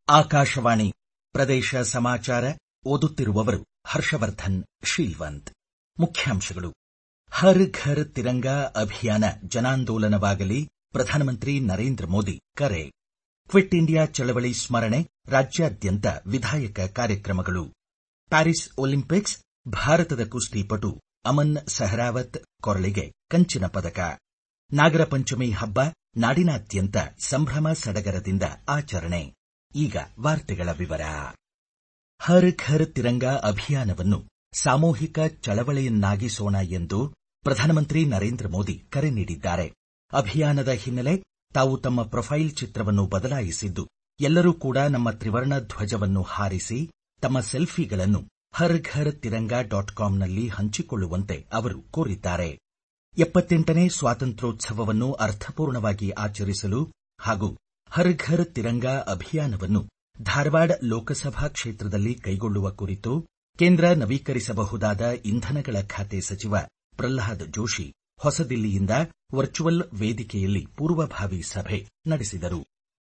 ಆಕಾಶವಾಣಿ ಪ್ರದೇಶ ಸಮಾಚಾರ ಓದುತ್ತಿರುವವರು ಹರ್ಷವರ್ಧನ್ ಶೀಲ್ವಂತ್ ಮುಖ್ಯಾಂಶಗಳು ಹರ್ ಘರ್ ತಿರಂಗಾ ಅಭಿಯಾನ ಜನಾಂದೋಲನವಾಗಲಿ ಪ್ರಧಾನಮಂತ್ರಿ ನರೇಂದ್ರ ಮೋದಿ ಕರೆ ಕ್ವಿಟ್ ಇಂಡಿಯಾ ಚಳವಳಿ ಸ್ಮರಣೆ ರಾಜ್ಯಾದ್ಯಂತ ವಿಧಾಯಕ ಕಾರ್ಯಕ್ರಮಗಳು ಪ್ಯಾರಿಸ್ ಒಲಿಂಪಿಕ್ಸ್ ಭಾರತದ ಕುಸ್ತಿಪಟು ಅಮನ್ ಸಹರಾವತ್ ಕೊರಳಿಗೆ ಕಂಚಿನ ಪದಕ ನಾಗರ ಪಂಚಮಿ ಹಬ್ಬ ನಾಡಿನಾದ್ಯಂತ ಸಂಭ್ರಮ ಸಡಗರದಿಂದ ಆಚರಣೆ ಈಗ ವಾರ್ತೆಗಳ ವಿವರ ಹರ್ ಘರ್ ತಿರಂಗಾ ಅಭಿಯಾನವನ್ನು ಸಾಮೂಹಿಕ ಚಳವಳಿಯನ್ನಾಗಿಸೋಣ ಎಂದು ಪ್ರಧಾನಮಂತ್ರಿ ನರೇಂದ್ರ ಮೋದಿ ಕರೆ ನೀಡಿದ್ದಾರೆ ಅಭಿಯಾನದ ಹಿನ್ನೆಲೆ ತಾವು ತಮ್ಮ ಪ್ರೊಫೈಲ್ ಚಿತ್ರವನ್ನು ಬದಲಾಯಿಸಿದ್ದು ಎಲ್ಲರೂ ಕೂಡ ನಮ್ಮ ತ್ರಿವರ್ಣ ಧ್ವಜವನ್ನು ಹಾರಿಸಿ ತಮ್ಮ ಸೆಲ್ಫಿಗಳನ್ನು ಹರ್ ಘರ್ ತಿರಂಗಾ ಡಾಟ್ ಕಾಂನಲ್ಲಿ ಹಂಚಿಕೊಳ್ಳುವಂತೆ ಅವರು ಕೋರಿದ್ದಾರೆ ಎಪ್ಪತ್ತೆಂಟನೇ ಸ್ವಾತಂತ್ರ್ಯೋತ್ಸವವನ್ನು ಅರ್ಥಪೂರ್ಣವಾಗಿ ಆಚರಿಸಲು ಹಾಗೂ ಹರ್ ಘರ್ ತಿರಂಗಾ ಅಭಿಯಾನವನ್ನು ಧಾರವಾಡ ಲೋಕಸಭಾ ಕ್ಷೇತ್ರದಲ್ಲಿ ಕೈಗೊಳ್ಳುವ ಕುರಿತು ಕೇಂದ್ರ ನವೀಕರಿಸಬಹುದಾದ ಇಂಧನಗಳ ಖಾತೆ ಸಚಿವ ಪ್ರಲ್ಹಾದ್ ಜೋಶಿ ಹೊಸದಿಲ್ಲಿಯಿಂದ ವರ್ಚುವಲ್ ವೇದಿಕೆಯಲ್ಲಿ ಪೂರ್ವಭಾವಿ ಸಭೆ ನಡೆಸಿದರು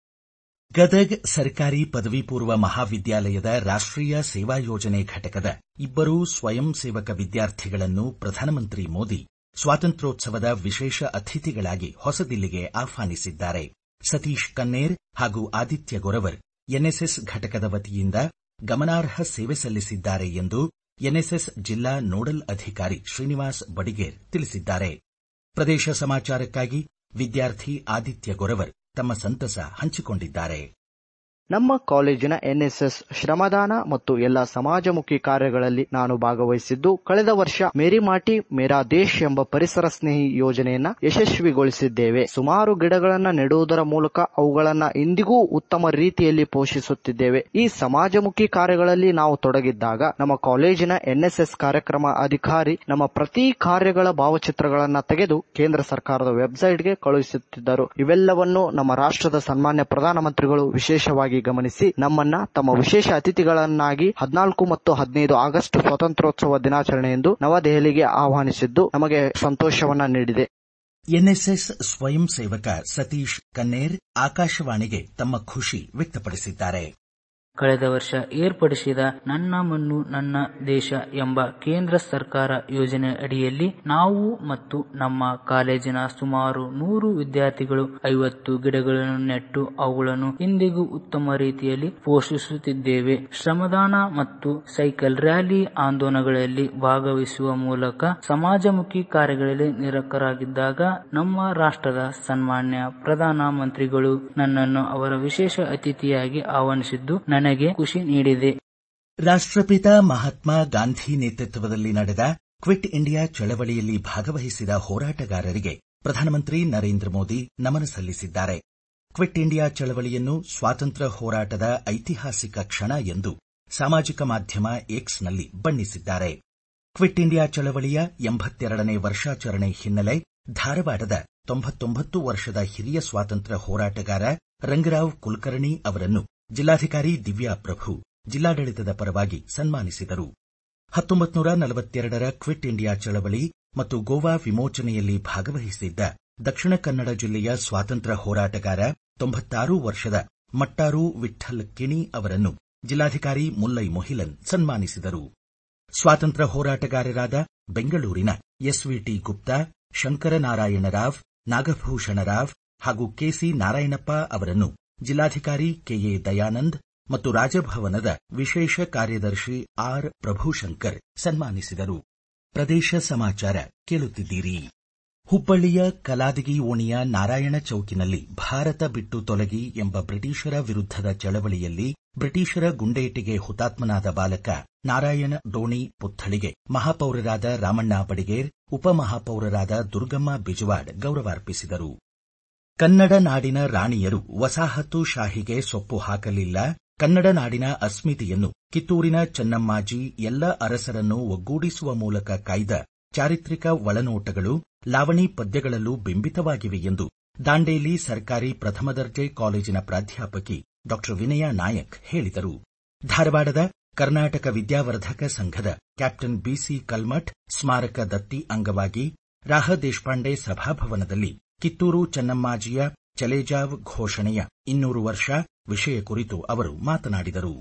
ಗದಗ್ ಸರ್ಕಾರಿ ಪದವಿ ಪೂರ್ವ ಮಹಾವಿದ್ಯಾಲಯದ ರಾಷ್ಟೀಯ ಸೇವಾ ಯೋಜನೆ ಘಟಕದ ಇಬ್ಬರೂ ಸ್ವಯಂ ಸೇವಕ ವಿದ್ಯಾರ್ಥಿಗಳನ್ನು ಪ್ರಧಾನಮಂತ್ರಿ ಮೋದಿ ಸ್ವಾತಂತ್ರ್ಯೋತ್ಸವದ ವಿಶೇಷ ಅತಿಥಿಗಳಾಗಿ ಹೊಸದಿಲ್ಲಿಗೆ ಆಹ್ವಾನಿಸಿದ್ದಾರೆ ಸತೀಶ್ ಕನ್ನೇರ್ ಹಾಗೂ ಆದಿತ್ಯ ಗೊರವರ್ ಎನ್ಎಸ್ಎಸ್ ಘಟಕದ ವತಿಯಿಂದ ಗಮನಾರ್ಹ ಸೇವೆ ಸಲ್ಲಿಸಿದ್ದಾರೆ ಎಂದು ಎನ್ಎಸ್ಎಸ್ ಜಿಲ್ಲಾ ನೋಡಲ್ ಅಧಿಕಾರಿ ಶ್ರೀನಿವಾಸ್ ಬಡಿಗೇರ್ ತಿಳಿಸಿದ್ದಾರೆ ಪ್ರದೇಶ ಸಮಾಚಾರಕ್ಕಾಗಿ ವಿದ್ಯಾರ್ಥಿ ಆದಿತ್ಯ ಗೊರವರ್ ತಮ್ಮ ಸಂತಸ ಹಂಚಿಕೊಂಡಿದ್ದಾರೆ ನಮ್ಮ ಕಾಲೇಜಿನ ಎನ್ಎಸ್ಎಸ್ ಶ್ರಮದಾನ ಮತ್ತು ಎಲ್ಲ ಸಮಾಜಮುಖಿ ಕಾರ್ಯಗಳಲ್ಲಿ ನಾನು ಭಾಗವಹಿಸಿದ್ದು ಕಳೆದ ವರ್ಷ ಮೇರಿ ಮಾಟಿ ಮೇರಾ ದೇಶ್ ಎಂಬ ಪರಿಸರ ಸ್ನೇಹಿ ಯೋಜನೆಯನ್ನ ಯಶಸ್ವಿಗೊಳಿಸಿದ್ದೇವೆ ಸುಮಾರು ಗಿಡಗಳನ್ನ ನೆಡುವುದರ ಮೂಲಕ ಅವುಗಳನ್ನ ಇಂದಿಗೂ ಉತ್ತಮ ರೀತಿಯಲ್ಲಿ ಪೋಷಿಸುತ್ತಿದ್ದೇವೆ ಈ ಸಮಾಜಮುಖಿ ಕಾರ್ಯಗಳಲ್ಲಿ ನಾವು ತೊಡಗಿದ್ದಾಗ ನಮ್ಮ ಕಾಲೇಜಿನ ಎನ್ಎಸ್ಎಸ್ ಕಾರ್ಯಕ್ರಮ ಅಧಿಕಾರಿ ನಮ್ಮ ಪ್ರತಿ ಕಾರ್ಯಗಳ ಭಾವಚಿತ್ರಗಳನ್ನ ತೆಗೆದು ಕೇಂದ್ರ ಸರ್ಕಾರದ ವೆಬ್ಸೈಟ್ಗೆ ಕಳುಹಿಸುತ್ತಿದ್ದರು ಇವೆಲ್ಲವನ್ನು ನಮ್ಮ ರಾಷ್ಟ್ರದ ಸನ್ಮಾನ್ಯ ಪ್ರಧಾನಮಂತ್ರಿಗಳು ವಿಶೇಷವಾಗಿ ಗಮನಿಸಿ ನಮ್ಮನ್ನ ತಮ್ಮ ವಿಶೇಷ ಅತಿಥಿಗಳನ್ನಾಗಿ ಹದಿನಾಲ್ಕು ಮತ್ತು ಹದಿನೈದು ಆಗಸ್ಟ್ ಸ್ವಾತಂತ್ರ್ಯೋತ್ಸವ ದಿನಾಚರಣೆಯೆಂದು ನವದೆಹಲಿಗೆ ಆಹ್ವಾನಿಸಿದ್ದು ನಮಗೆ ಸಂತೋಷವನ್ನ ನೀಡಿದೆ ಎನ್ಎಸ್ಎಸ್ ಸ್ವಯಂ ಸೇವಕ ಸತೀಶ್ ಕನ್ನೇರ್ ಆಕಾಶವಾಣಿಗೆ ತಮ್ಮ ಖುಷಿ ವ್ಯಕ್ತಪಡಿಸಿದ್ದಾರೆ ಕಳೆದ ವರ್ಷ ಏರ್ಪಡಿಸಿದ ನನ್ನ ಮಣ್ಣು ನನ್ನ ದೇಶ ಎಂಬ ಕೇಂದ್ರ ಸರ್ಕಾರ ಯೋಜನೆ ಅಡಿಯಲ್ಲಿ ನಾವು ಮತ್ತು ನಮ್ಮ ಕಾಲೇಜಿನ ಸುಮಾರು ನೂರು ವಿದ್ಯಾರ್ಥಿಗಳು ಐವತ್ತು ಗಿಡಗಳನ್ನು ನೆಟ್ಟು ಅವುಗಳನ್ನು ಇಂದಿಗೂ ಉತ್ತಮ ರೀತಿಯಲ್ಲಿ ಪೋಷಿಸುತ್ತಿದ್ದೇವೆ ಶ್ರಮದಾನ ಮತ್ತು ಸೈಕಲ್ ರ್ಯಾಲಿ ಆಂದೋಲನಗಳಲ್ಲಿ ಭಾಗವಹಿಸುವ ಮೂಲಕ ಸಮಾಜಮುಖಿ ಕಾರ್ಯಗಳಲ್ಲಿ ನಿರತರಾಗಿದ್ದಾಗ ನಮ್ಮ ರಾಷ್ಟ್ರದ ಸನ್ಮಾನ್ಯ ಪ್ರಧಾನ ಮಂತ್ರಿಗಳು ನನ್ನನ್ನು ಅವರ ವಿಶೇಷ ಅತಿಥಿಯಾಗಿ ಆಹ್ವಾನಿಸಿದ್ದು ನನಗೆ ಖುಷಿ ನೀಡಿದೆ ರಾಷ್ಟ್ರಪಿತ ಮಹಾತ್ಮ ಗಾಂಧಿ ನೇತೃತ್ವದಲ್ಲಿ ನಡೆದ ಕ್ವಿಟ್ ಇಂಡಿಯಾ ಚಳವಳಿಯಲ್ಲಿ ಭಾಗವಹಿಸಿದ ಹೋರಾಟಗಾರರಿಗೆ ಪ್ರಧಾನಮಂತ್ರಿ ನರೇಂದ್ರ ಮೋದಿ ನಮನ ಸಲ್ಲಿಸಿದ್ದಾರೆ ಕ್ವಿಟ್ ಇಂಡಿಯಾ ಚಳವಳಿಯನ್ನು ಸ್ವಾತಂತ್ರ್ಯ ಹೋರಾಟದ ಐತಿಹಾಸಿಕ ಕ್ಷಣ ಎಂದು ಸಾಮಾಜಿಕ ಮಾಧ್ಯಮ ಎಕ್ಸ್ನಲ್ಲಿ ಬಣ್ಣಿಸಿದ್ದಾರೆ ಕ್ವಿಟ್ ಇಂಡಿಯಾ ಚಳವಳಿಯ ಎಂಬತ್ತೆರಡನೇ ವರ್ಷಾಚರಣೆ ಹಿನ್ನೆಲೆ ಧಾರವಾಡದ ತೊಂಬತ್ತೊಂಬತ್ತು ವರ್ಷದ ಹಿರಿಯ ಸ್ವಾತಂತ್ರ್ಯ ಹೋರಾಟಗಾರ ರಂಗರಾವ್ ಕುಲಕರ್ಣಿ ಅವರನ್ನು ಜಿಲ್ಲಾಧಿಕಾರಿ ದಿವ್ಯಾ ಪ್ರಭು ಜಿಲ್ಲಾಡಳಿತದ ಪರವಾಗಿ ಸನ್ಮಾನಿಸಿದರು ಹತ್ತೊಂಬತ್ತು ನೂರ ನಲವತ್ತೆರಡರ ಕ್ವಿಟ್ ಇಂಡಿಯಾ ಚಳವಳಿ ಮತ್ತು ಗೋವಾ ವಿಮೋಚನೆಯಲ್ಲಿ ಭಾಗವಹಿಸಿದ್ದ ದಕ್ಷಿಣ ಕನ್ನಡ ಜಿಲ್ಲೆಯ ಸ್ವಾತಂತ್ರ್ಯ ಹೋರಾಟಗಾರ ತೊಂಬತ್ತಾರು ವರ್ಷದ ಮಟ್ಟಾರು ವಿಠ್ಠಲ್ ಕಿಣಿ ಅವರನ್ನು ಜಿಲ್ಲಾಧಿಕಾರಿ ಮುಲ್ಲೈ ಮೊಹಿಲನ್ ಸನ್ಮಾನಿಸಿದರು ಸ್ವಾತಂತ್ರ್ಯ ಹೋರಾಟಗಾರರಾದ ಬೆಂಗಳೂರಿನ ಎಸ್ವಿಟಿ ಗುಪ್ತಾ ಶಂಕರನಾರಾಯಣ ರಾವ್ ನಾಗಭೂಷಣ ರಾವ್ ಹಾಗೂ ಕೆಸಿ ನಾರಾಯಣಪ್ಪ ಅವರನ್ನು ಜಿಲ್ಲಾಧಿಕಾರಿ ಕೆಎ ದಯಾನಂದ್ ಮತ್ತು ರಾಜಭವನದ ವಿಶೇಷ ಕಾರ್ಯದರ್ಶಿ ಆರ್ ಪ್ರಭುಶಂಕರ್ ಸನ್ಮಾನಿಸಿದರು ಪ್ರದೇಶ ಸಮಾಚಾರ ಕೇಳುತ್ತಿದ್ದೀರಿ ಹುಬ್ಬಳ್ಳಿಯ ಕಲಾದಗಿ ಓಣಿಯ ನಾರಾಯಣ ಚೌಕಿನಲ್ಲಿ ಭಾರತ ಬಿಟ್ಟು ತೊಲಗಿ ಎಂಬ ಬ್ರಿಟಿಷರ ವಿರುದ್ಧದ ಚಳವಳಿಯಲ್ಲಿ ಬ್ರಿಟಿಷರ ಗುಂಡೇಟಿಗೆ ಹುತಾತ್ಮನಾದ ಬಾಲಕ ನಾರಾಯಣ ಡೋಣಿ ಪುತ್ಥಳಿಗೆ ಮಹಾಪೌರರಾದ ರಾಮಣ್ಣ ಬಡಿಗೇರ್ ಉಪಮಹಾಪೌರರಾದ ದುರ್ಗಮ್ಮ ಬಿಜವಾಡ್ ಗೌರವಾರ್ಪಿಸಿದರು ಕನ್ನಡ ನಾಡಿನ ರಾಣಿಯರು ವಸಾಹತು ಶಾಹಿಗೆ ಸೊಪ್ಪು ಹಾಕಲಿಲ್ಲ ಕನ್ನಡ ನಾಡಿನ ಅಸ್ಮಿತೆಯನ್ನು ಕಿತ್ತೂರಿನ ಚೆನ್ನಮ್ಮಾಜಿ ಎಲ್ಲ ಅರಸರನ್ನು ಒಗ್ಗೂಡಿಸುವ ಮೂಲಕ ಕಾಯ್ದ ಚಾರಿತ್ರಿಕ ಒಳನೋಟಗಳು ಲಾವಣಿ ಪದ್ಯಗಳಲ್ಲೂ ಬಿಂಬಿತವಾಗಿವೆ ಎಂದು ದಾಂಡೇಲಿ ಸರ್ಕಾರಿ ಪ್ರಥಮ ದರ್ಜೆ ಕಾಲೇಜಿನ ಪ್ರಾಧ್ಯಾಪಕಿ ಡಾ ವಿನಯಾ ನಾಯಕ್ ಹೇಳಿದರು ಧಾರವಾಡದ ಕರ್ನಾಟಕ ವಿದ್ಯಾವರ್ಧಕ ಸಂಘದ ಕ್ಯಾಪ್ಟನ್ ಬಿಸಿ ಕಲ್ಮಠ್ ಸ್ಮಾರಕ ದತ್ತಿ ಅಂಗವಾಗಿ ರಾಹ ದೇಶಪಾಂಡೆ ಸಭಾಭವನದಲ್ಲಿ ಕಿತ್ತೂರು ಚೆನ್ನಮ್ಮಾಜಿಯ ಚಲೇಜಾವ್ ಘೋಷಣೆಯ ಇನ್ನೂರು ವರ್ಷ ವಿಷಯ ಕುರಿತು ಅವರು ಮಾತನಾಡಿದರು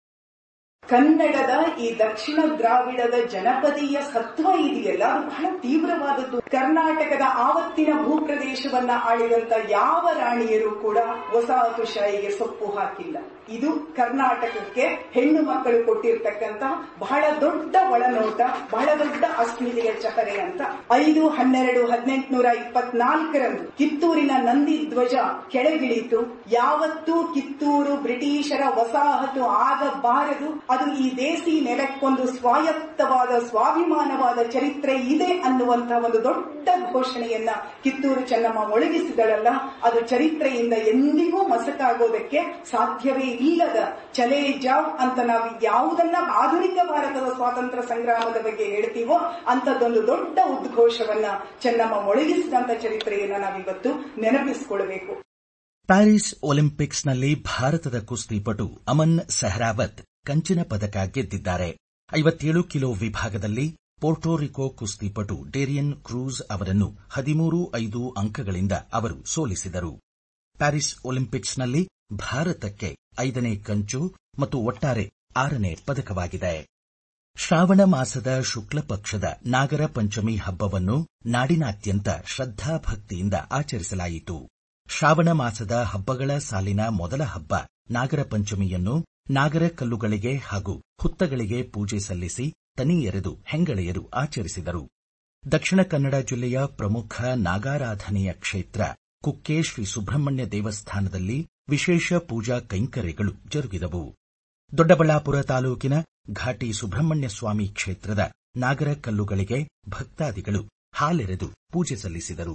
ಕನ್ನಡದ ಈ ದಕ್ಷಿಣ ದ್ರಾವಿಡದ ಜನಪದೀಯ ಸತ್ವ ಇದೆಯಲ್ಲ ಅದು ಬಹಳ ತೀವ್ರವಾದದ್ದು ಕರ್ನಾಟಕದ ಆವತ್ತಿನ ಭೂಪ್ರದೇಶವನ್ನ ಆಳಿದಂತ ಯಾವ ರಾಣಿಯರು ಕೂಡ ವಸಾಹತುಶಾಹಿಗೆ ಸೊಪ್ಪು ಹಾಕಿಲ್ಲ ಇದು ಕರ್ನಾಟಕಕ್ಕೆ ಹೆಣ್ಣು ಮಕ್ಕಳು ಕೊಟ್ಟಿರ್ತಕ್ಕಂತ ಬಹಳ ದೊಡ್ಡ ಒಳನೋಟ ಬಹಳ ದೊಡ್ಡ ಅಸ್ಮಿತೆಯ ಚಹರೆ ಅಂತ ಐದು ಹನ್ನೆರಡು ಹದಿನೆಂಟುನೂರ ಇಪ್ಪತ್ನಾಲ್ಕರಂದು ಕಿತ್ತೂರಿನ ನಂದಿ ಧ್ವಜ ಕೆಳಗಿಳಿತು ಯಾವತ್ತೂ ಕಿತ್ತೂರು ಬ್ರಿಟಿಷರ ವಸಾಹತು ಆಗಬಾರದು ಅದು ಈ ದೇಸಿ ನೆಲಕ್ಕೊಂದು ಸ್ವಾಯತ್ತವಾದ ಸ್ವಾಭಿಮಾನವಾದ ಚರಿತ್ರೆ ಇದೆ ಅನ್ನುವಂತಹ ಒಂದು ದೊಡ್ಡ ಘೋಷಣೆಯನ್ನ ಕಿತ್ತೂರು ಚೆನ್ನಮ್ಮ ಮೊಳಗಿಸಿದಳಲ್ಲ ಅದು ಚರಿತ್ರೆಯಿಂದ ಎಂದಿಗೂ ಮಸಕಾಗೋದಕ್ಕೆ ಸಾಧ್ಯವೇ ಇಲ್ಲದ ಚಲೇ ಜಾವ್ ಅಂತ ನಾವು ಯಾವುದನ್ನ ಆಧುನಿಕ ಭಾರತದ ಸ್ವಾತಂತ್ರ್ಯ ಸಂಗ್ರಾಮದ ಬಗ್ಗೆ ಹೇಳ್ತೀವೋ ಅಂತದೊಂದು ದೊಡ್ಡ ಉದ್ಘೋಷವನ್ನ ಚೆನ್ನಮ್ಮ ಮೊಳಗಿಸಿದಂತ ಚರಿತ್ರೆಯನ್ನ ನಾವಿವತ್ತು ನೆನಪಿಸಿಕೊಳ್ಬೇಕು ಪ್ಯಾರಿಸ್ ಒಲಿಂಪಿಕ್ಸ್ನಲ್ಲಿ ಭಾರತದ ಕುಸ್ತಿಪಟು ಅಮನ್ ಸೆಹ್ರಾವತ್ ಕಂಚಿನ ಪದಕ ಗೆದ್ದಿದ್ದಾರೆ ಐವತ್ತೇಳು ಕಿಲೋ ವಿಭಾಗದಲ್ಲಿ ಪೋರ್ಟೋರಿಕೋ ಕುಸ್ತಿಪಟು ಡೇರಿಯನ್ ಕ್ರೂಸ್ ಅವರನ್ನು ಹದಿಮೂರು ಐದು ಅಂಕಗಳಿಂದ ಅವರು ಸೋಲಿಸಿದರು ಪ್ಯಾರಿಸ್ ಒಲಿಂಪಿಕ್ಸ್ನಲ್ಲಿ ಭಾರತಕ್ಕೆ ಐದನೇ ಕಂಚು ಮತ್ತು ಒಟ್ಟಾರೆ ಆರನೇ ಪದಕವಾಗಿದೆ ಶ್ರಾವಣ ಮಾಸದ ಶುಕ್ಲ ಪಕ್ಷದ ನಾಗರ ಪಂಚಮಿ ಹಬ್ಬವನ್ನು ನಾಡಿನಾದ್ಯಂತ ಶ್ರದ್ಧಾಭಕ್ತಿಯಿಂದ ಆಚರಿಸಲಾಯಿತು ಶ್ರಾವಣ ಮಾಸದ ಹಬ್ಬಗಳ ಸಾಲಿನ ಮೊದಲ ಹಬ್ಬ ನಾಗರ ಪಂಚಮಿಯನ್ನು ನಾಗರ ಕಲ್ಲುಗಳಿಗೆ ಹಾಗೂ ಹುತ್ತಗಳಿಗೆ ಪೂಜೆ ಸಲ್ಲಿಸಿ ತನಿ ಎರೆದು ಹೆಂಗಳೆಯರು ಆಚರಿಸಿದರು ದಕ್ಷಿಣ ಕನ್ನಡ ಜಿಲ್ಲೆಯ ಪ್ರಮುಖ ನಾಗಾರಾಧನೆಯ ಕ್ಷೇತ್ರ ಕುಕ್ಕೆ ಶ್ರೀ ಸುಬ್ರಹ್ಮಣ್ಯ ದೇವಸ್ಥಾನದಲ್ಲಿ ವಿಶೇಷ ಪೂಜಾ ಕೈಂಕರ್ಯಗಳು ಜರುಗಿದವು ದೊಡ್ಡಬಳ್ಳಾಪುರ ತಾಲೂಕಿನ ಘಾಟಿ ಸುಬ್ರಹ್ಮಣ್ಯ ಸ್ವಾಮಿ ಕ್ಷೇತ್ರದ ನಾಗರ ಕಲ್ಲುಗಳಿಗೆ ಭಕ್ತಾದಿಗಳು ಹಾಲೆರೆದು ಪೂಜೆ ಸಲ್ಲಿಸಿದರು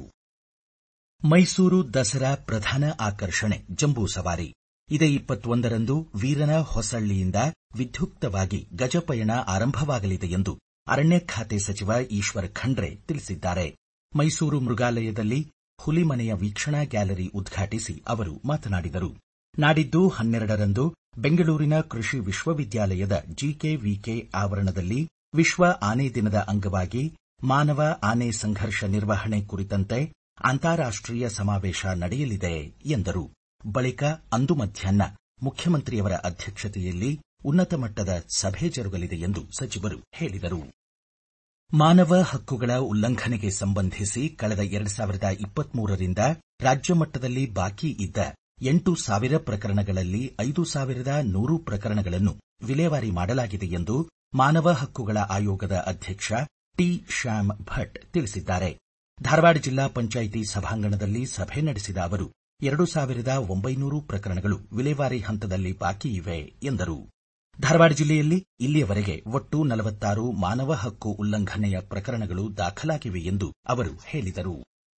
ಮೈಸೂರು ದಸರಾ ಪ್ರಧಾನ ಆಕರ್ಷಣೆ ಜಂಬೂ ಸವಾರಿ ಇದೇ ಇಪ್ಪತ್ತೊಂದರಂದು ವೀರನ ಹೊಸಳ್ಳಿಯಿಂದ ವಿದ್ಯುಕ್ತವಾಗಿ ಗಜಪಯಣ ಆರಂಭವಾಗಲಿದೆ ಎಂದು ಅರಣ್ಯ ಖಾತೆ ಸಚಿವ ಈಶ್ವರ್ ಖಂಡ್ರೆ ತಿಳಿಸಿದ್ದಾರೆ ಮೈಸೂರು ಮೃಗಾಲಯದಲ್ಲಿ ಹುಲಿಮನೆಯ ವೀಕ್ಷಣಾ ಗ್ಯಾಲರಿ ಉದ್ಘಾಟಿಸಿ ಅವರು ಮಾತನಾಡಿದರು ನಾಡಿದ್ದು ಹನ್ನೆರಡರಂದು ಬೆಂಗಳೂರಿನ ಕೃಷಿ ವಿಶ್ವವಿದ್ಯಾಲಯದ ಜಿಕೆವಿಕೆ ಆವರಣದಲ್ಲಿ ವಿಶ್ವ ಆನೆ ದಿನದ ಅಂಗವಾಗಿ ಮಾನವ ಆನೆ ಸಂಘರ್ಷ ನಿರ್ವಹಣೆ ಕುರಿತಂತೆ ಅಂತಾರಾಷ್ಟೀಯ ಸಮಾವೇಶ ನಡೆಯಲಿದೆ ಎಂದರು ಬಳಿಕ ಅಂದು ಮಧ್ಯಾಹ್ನ ಮುಖ್ಯಮಂತ್ರಿಯವರ ಅಧ್ಯಕ್ಷತೆಯಲ್ಲಿ ಉನ್ನತ ಮಟ್ಟದ ಸಭೆ ಜರುಗಲಿದೆ ಎಂದು ಸಚಿವರು ಹೇಳಿದರು ಮಾನವ ಹಕ್ಕುಗಳ ಉಲ್ಲಂಘನೆಗೆ ಸಂಬಂಧಿಸಿ ಕಳೆದ ಎರಡು ಸಾವಿರದ ಇಪ್ಪತ್ಮೂರರಿಂದ ರಾಜ್ಯ ಮಟ್ಟದಲ್ಲಿ ಬಾಕಿ ಇದ್ದ ಎಂಟು ಸಾವಿರ ಪ್ರಕರಣಗಳಲ್ಲಿ ಐದು ಸಾವಿರದ ನೂರು ಪ್ರಕರಣಗಳನ್ನು ವಿಲೇವಾರಿ ಮಾಡಲಾಗಿದೆ ಎಂದು ಮಾನವ ಹಕ್ಕುಗಳ ಆಯೋಗದ ಅಧ್ಯಕ್ಷ ಟಿ ಶ್ಯಾಮ್ ಭಟ್ ತಿಳಿಸಿದ್ದಾರೆ ಧಾರವಾಡ ಜಿಲ್ಲಾ ಪಂಚಾಯಿತಿ ಸಭಾಂಗಣದಲ್ಲಿ ಸಭೆ ನಡೆಸಿದ ಅವರು ಎರಡು ಸಾವಿರದ ಒಂಬೈನೂರು ಪ್ರಕರಣಗಳು ವಿಲೇವಾರಿ ಹಂತದಲ್ಲಿ ಬಾಕಿ ಇವೆ ಎಂದರು ಧಾರವಾಡ ಜಿಲ್ಲೆಯಲ್ಲಿ ಇಲ್ಲಿಯವರೆಗೆ ಒಟ್ಟು ನಲವತ್ತಾರು ಮಾನವ ಹಕ್ಕು ಉಲ್ಲಂಘನೆಯ ಪ್ರಕರಣಗಳು ದಾಖಲಾಗಿವೆ ಎಂದು ಅವರು ಹೇಳಿದರು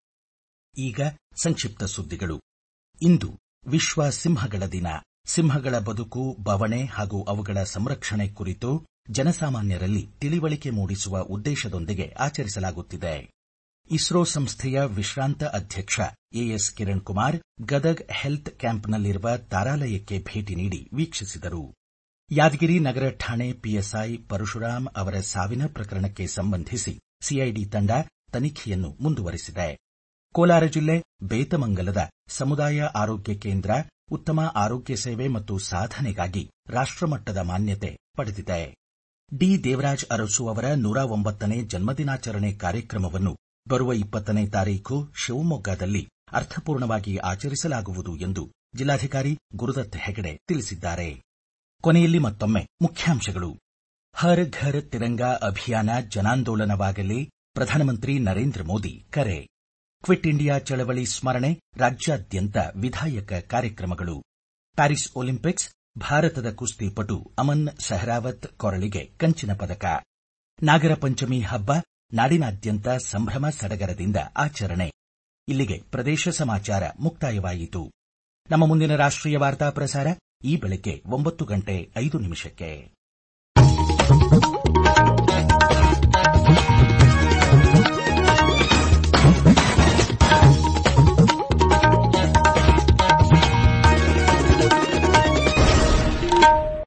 ಈಗ ಸಂಕ್ಷಿಪ್ತ ಸುದ್ದಿಗಳು ಇಂದು ವಿಶ್ವ ಸಿಂಹಗಳ ದಿನ ಸಿಂಹಗಳ ಬದುಕು ಬವಣೆ ಹಾಗೂ ಅವುಗಳ ಸಂರಕ್ಷಣೆ ಕುರಿತು ಜನಸಾಮಾನ್ಯರಲ್ಲಿ ತಿಳಿವಳಿಕೆ ಮೂಡಿಸುವ ಉದ್ದೇಶದೊಂದಿಗೆ ಆಚರಿಸಲಾಗುತ್ತಿದೆ ಇಸ್ರೋ ಸಂಸ್ಥೆಯ ವಿಶ್ರಾಂತ ಅಧ್ಯಕ್ಷ ಎಎಸ್ ಕಿರಣ್ ಕುಮಾರ್ ಗದಗ್ ಹೆಲ್ತ್ ಕ್ಯಾಂಪ್ನಲ್ಲಿರುವ ತಾರಾಲಯಕ್ಕೆ ಭೇಟಿ ನೀಡಿ ವೀಕ್ಷಿಸಿದರು ಯಾದಗಿರಿ ನಗರ ಠಾಣೆ ಪಿಎಸ್ಐ ಪರಶುರಾಮ್ ಅವರ ಸಾವಿನ ಪ್ರಕರಣಕ್ಕೆ ಸಂಬಂಧಿಸಿ ಸಿಐಡಿ ತಂಡ ತನಿಖೆಯನ್ನು ಮುಂದುವರೆಸಿದೆ ಕೋಲಾರ ಜಿಲ್ಲೆ ಬೇತಮಂಗಲದ ಸಮುದಾಯ ಆರೋಗ್ಯ ಕೇಂದ್ರ ಉತ್ತಮ ಆರೋಗ್ಯ ಸೇವೆ ಮತ್ತು ಸಾಧನೆಗಾಗಿ ರಾಷ್ಟಮಟ್ಟದ ಮಾನ್ಯತೆ ಪಡೆದಿದೆ ಡಿ ದೇವರಾಜ್ ಅರಸು ಅವರ ನೂರ ಒಂಬತ್ತನೇ ಜನ್ಮದಿನಾಚರಣೆ ಕಾರ್ಯಕ್ರಮವನ್ನು ಬರುವ ಇಪ್ಪತ್ತನೇ ತಾರೀಖು ಶಿವಮೊಗ್ಗದಲ್ಲಿ ಅರ್ಥಪೂರ್ಣವಾಗಿ ಆಚರಿಸಲಾಗುವುದು ಎಂದು ಜಿಲ್ಲಾಧಿಕಾರಿ ಗುರುದತ್ ಹೆಗಡೆ ತಿಳಿಸಿದ್ದಾರೆ ಕೊನೆಯಲ್ಲಿ ಮತ್ತೊಮ್ಮೆ ಮುಖ್ಯಾಂಶಗಳು ಹರ್ ಘರ್ ತಿರಂಗಾ ಅಭಿಯಾನ ಜನಾಂದೋಲನವಾಗಲಿ ಪ್ರಧಾನಮಂತ್ರಿ ನರೇಂದ್ರ ಮೋದಿ ಕರೆ ಕ್ವಿಟ್ ಇಂಡಿಯಾ ಚಳವಳಿ ಸ್ಮರಣೆ ರಾಜ್ಯಾದ್ಯಂತ ವಿಧಾಯಕ ಕಾರ್ಯಕ್ರಮಗಳು ಪ್ಯಾರಿಸ್ ಒಲಿಂಪಿಕ್ಸ್ ಭಾರತದ ಕುಸ್ತಿಪಟು ಅಮನ್ ಸೆಹ್ರಾವತ್ ಕೊರಳಿಗೆ ಕಂಚಿನ ಪದಕ ನಾಗರ ಪಂಚಮಿ ಹಬ್ಬ ನಾಡಿನಾದ್ಯಂತ ಸಂಭ್ರಮ ಸಡಗರದಿಂದ ಆಚರಣೆ ಇಲ್ಲಿಗೆ ಪ್ರದೇಶ ಸಮಾಚಾರ ಮುಕ್ತಾಯವಾಯಿತು ನಮ್ಮ ಮುಂದಿನ ರಾಷ್ಟ್ರೀಯ ವಾರ್ತಾ ಪ್ರಸಾರ ಈ ಬೆಳಗ್ಗೆ ಒಂಬತ್ತು ಗಂಟೆ ಐದು ನಿಮಿಷಕ್ಕೆ